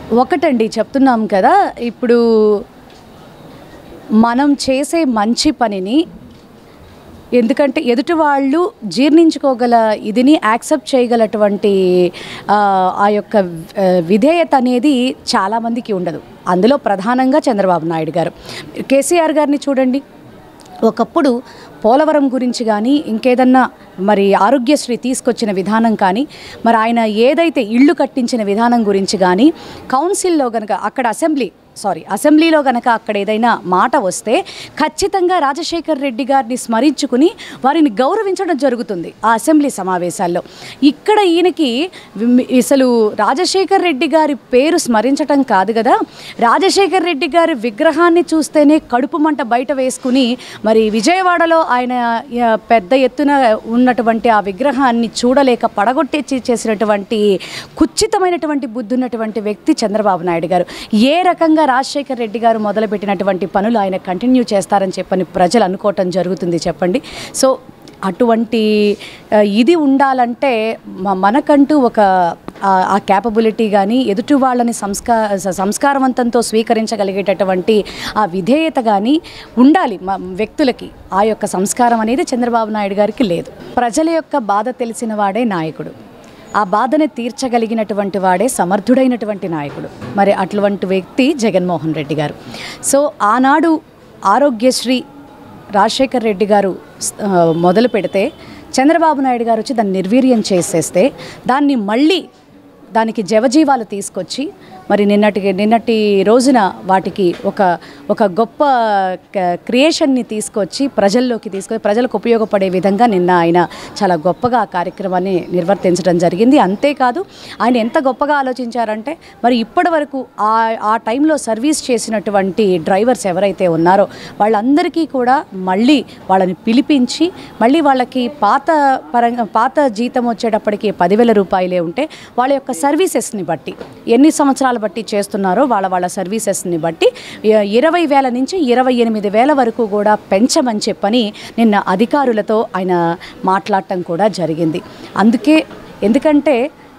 ఒకటండి చెప్తున్నాం కదా ఇప్పుడు మనం చేసే మంచి పనిని ఎందుకంటే ఎదుటి వాళ్ళు జీర్ణించుకోగల ఇదిని యాక్సెప్ట్ చేయగలటువంటి ఆ, ఆ యొక్క ఆ, విధేయత అనేది చాలామందికి ఉండదు అందులో ప్రధానంగా చంద్రబాబు నాయుడు గారు కేసీఆర్ గారిని చూడండి ఒకప్పుడు పోలవరం గురించి కానీ ఇంకేదన్నా మరి ఆరోగ్యశ్రీ తీసుకొచ్చిన విధానం కానీ మరి ఆయన ఏదైతే ఇళ్ళు కట్టించిన విధానం గురించి కానీ కౌన్సిల్లో గనక అక్కడ అసెంబ్లీ సారీ అసెంబ్లీలో గనక అక్కడ ఏదైనా మాట వస్తే ఖచ్చితంగా రాజశేఖర్ రెడ్డి గారిని స్మరించుకుని వారిని గౌరవించడం జరుగుతుంది ఆ అసెంబ్లీ సమావేశాల్లో ఇక్కడ ఈయనకి వి- అసలు రాజశేఖర్ రెడ్డి గారి పేరు స్మరించటం కాదు కదా రాజశేఖర్ రెడ్డి గారి విగ్రహాన్ని చూస్తేనే కడుపు మంట బయట వేసుకుని మరి విజయవాడలో ఆయన ఆ, పెద్ద ఎత్తున ఉన్నటువంటి ఆ విగ్రహాన్ని చూడలేక పడగొట్టేసి చేసినటువంటి కుచ్చితమైనటువంటి బుద్ధి ఉన్నటువంటి వ్యక్తి చంద్రబాబు నాయుడు గారు ఏ రకంగా రాజశేఖర్ రెడ్డి గారు మొదలుపెట్టినటువంటి పనులు ఆయన కంటిన్యూ చేస్తారని చెప్పని ప్రజలు అనుకోవటం జరుగుతుంది చెప్పండి సో అటువంటి ఆ, ఇది ఉండాలంటే మ- మనకంటూ ఒక ఆ- ఆ క్యాపబిలిటీ కానీ ఎదుటి వాళ్ళని సంస్కా స- సంస్కారవంతంతో స్వీకరించగలిగేటటువంటి ఆ విధేయత కానీ ఉండాలి మ వ్యక్తులకి ఆ యొక్క సంస్కారం అనేది చంద్రబాబు నాయుడు గారికి లేదు ప్రజల యొక్క బాధ తెలిసిన వాడే నాయకుడు ఆ బాధని తీర్చగలిగినటువంటి వాడే సమర్థుడైనటువంటి నాయకుడు మరి అటువంటి వ్యక్తి జగన్మోహన్ రెడ్డి గారు సో ఆనాడు ఆరోగ్యశ్రీ రాజశేఖర్ రెడ్డి గారు ఆ, మొదలు పెడితే చంద్రబాబు నాయుడు గారు వచ్చి దాన్ని నిర్వీర్యం చేసేస్తే దాన్ని మళ్ళీ దానికి జవజీవాలు తీసుకొచ్చి మరి నిన్నటి నిన్నటి రోజున వాటికి ఒక ఒక గొప్ప క- క్రియేషన్ని తీసుకొచ్చి ప్రజల్లోకి తీసుకొని ప్రజలకు ఉపయోగపడే విధంగా నిన్న ఆయన చాలా గొప్పగా ఆ కార్యక్రమాన్ని నిర్వర్తించడం జరిగింది అంతేకాదు ఆయన ఎంత గొప్పగా ఆలోచించారంటే మరి ఇప్పటి వరకు ఆ ఆ టైంలో సర్వీస్ చేసినటువంటి డ్రైవర్స్ ఎవరైతే ఉన్నారో వాళ్ళందరికీ కూడా మళ్ళీ వాళ్ళని పిలిపించి మళ్ళీ వాళ్ళకి పాత పరంగా పాత జీతం వచ్చేటప్పటికి పదివేల రూపాయలే ఉంటే వాళ్ళ యొక్క సర్వీసెస్ని బట్టి ఎన్ని సంవత్సరాలు బట్టి చేస్తున్నారో వాళ్ళ వాళ్ళ సర్వీసెస్ని బట్టి ఇ- ఇరవై వేల నుంచి ఇరవై ఎనిమిది వేల వరకు కూడా పెంచమని చెప్పని నిన్న అధికారులతో ఆయన మాట్లాడటం కూడా జరిగింది అందుకే ఎందుకంటే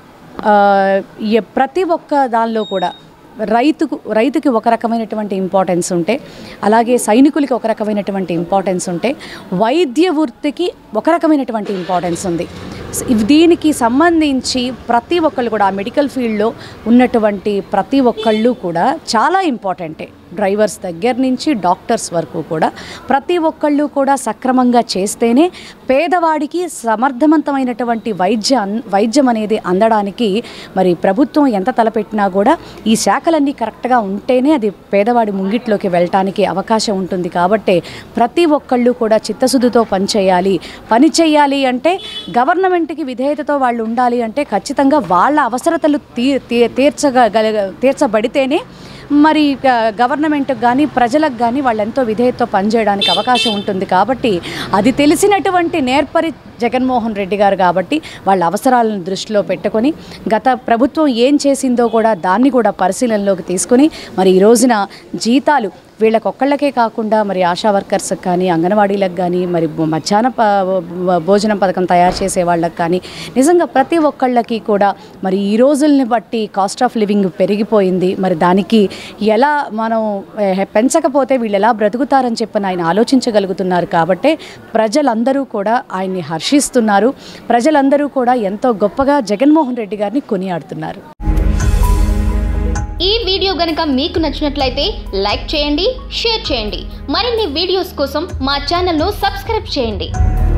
ఆ, ఎ- ప్రతి ఒక్క దానిలో కూడా రైతుకు రైతుకి ఒక రకమైనటువంటి ఇంపార్టెన్స్ ఉంటే అలాగే సైనికులకి ఒక రకమైనటువంటి ఇంపార్టెన్స్ ఉంటే వైద్య వృత్తికి ఒక రకమైనటువంటి ఇంపార్టెన్స్ ఉంది స- ఇవ్- దీనికి సంబంధించి ప్రతి ఒక్కళ్ళు కూడా ఆ మెడికల్ ఫీల్డ్లో ఉన్నటువంటి ప్రతి ఒక్కళ్ళు కూడా చాలా ఇంపార్టెంటే డ్రైవర్స్ దగ్గర నుంచి డాక్టర్స్ వరకు కూడా ప్రతి ఒక్కళ్ళు కూడా సక్రమంగా చేస్తేనే పేదవాడికి సమర్థవంతమైనటువంటి వైద్య అన్- వైద్యం అనేది అందడానికి మరి ప్రభుత్వం ఎంత తలపెట్టినా కూడా ఈ శాఖలన్నీ కరెక్ట్గా ఉంటేనే అది పేదవాడి ముంగిట్లోకి వెళ్ళటానికి అవకాశం ఉంటుంది కాబట్టి ప్రతి ఒక్కళ్ళు కూడా చిత్తశుద్ధితో పనిచేయాలి పని చేయాలి అంటే గవర్నమెంట్కి విధేయతతో వాళ్ళు ఉండాలి అంటే ఖచ్చితంగా వాళ్ళ అవసరతలు తీ తీ- తీర్చగల తీర్చబడితేనే మరి గవర్నమెంట్కి కానీ ప్రజలకు కానీ వాళ్ళు ఎంతో విధేయతతో పనిచేయడానికి అవకాశం ఉంటుంది కాబట్టి అది తెలిసినటువంటి నేర్పరి జగన్మోహన్ రెడ్డి గారు కాబట్టి వాళ్ళ అవసరాలను దృష్టిలో పెట్టుకొని గత ప్రభుత్వం ఏం చేసిందో కూడా దాన్ని కూడా పరిశీలనలోకి తీసుకొని మరి ఈ రోజున జీతాలు వీళ్ళకొక్కళ్ళకే కాకుండా మరి ఆశా వర్కర్స్కి కానీ అంగన్వాడీలకు కానీ మరి మధ్యాహ్న ప- భోజనం పథకం తయారు చేసే వాళ్ళకి కానీ నిజంగా ప్రతి ఒక్కళ్ళకి కూడా మరి ఈ రోజుల్ని బట్టి కాస్ట్ ఆఫ్ లివింగ్ పెరిగిపోయింది మరి దానికి ఎలా మనం eh, పెంచకపోతే వీళ్ళు ఎలా బ్రతుకుతారని చెప్పని ఆయన ఆలోచించగలుగుతున్నారు కాబట్టే ప్రజలందరూ కూడా ఆయన్ని హర్షిస్తున్నారు ప్రజలందరూ కూడా ఎంతో గొప్పగా జగన్మోహన్ రెడ్డి గారిని కొనియాడుతున్నారు ఈ వీడియో గనుక మీకు నచ్చినట్లయితే లైక్ చేయండి షేర్ చేయండి మరిన్ని వీడియోస్ కోసం మా ఛానల్ను సబ్స్క్రైబ్ చేయండి